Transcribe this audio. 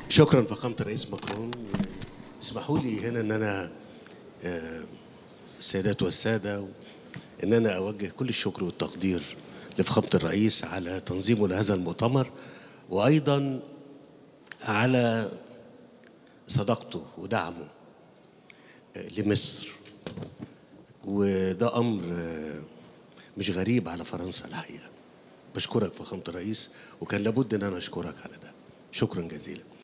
شكرا فخامة الرئيس مكرون اسمحوا لي هنا ان انا آه، السيدات والسادة ان انا اوجه كل الشكر والتقدير لفخامة الرئيس على تنظيمه لهذا المؤتمر وايضا على صداقته ودعمه آه، لمصر وده امر آه، مش غريب على فرنسا الحقيقه بشكرك فخامه الرئيس وكان لابد ان انا اشكرك على ده شكرا جزيلا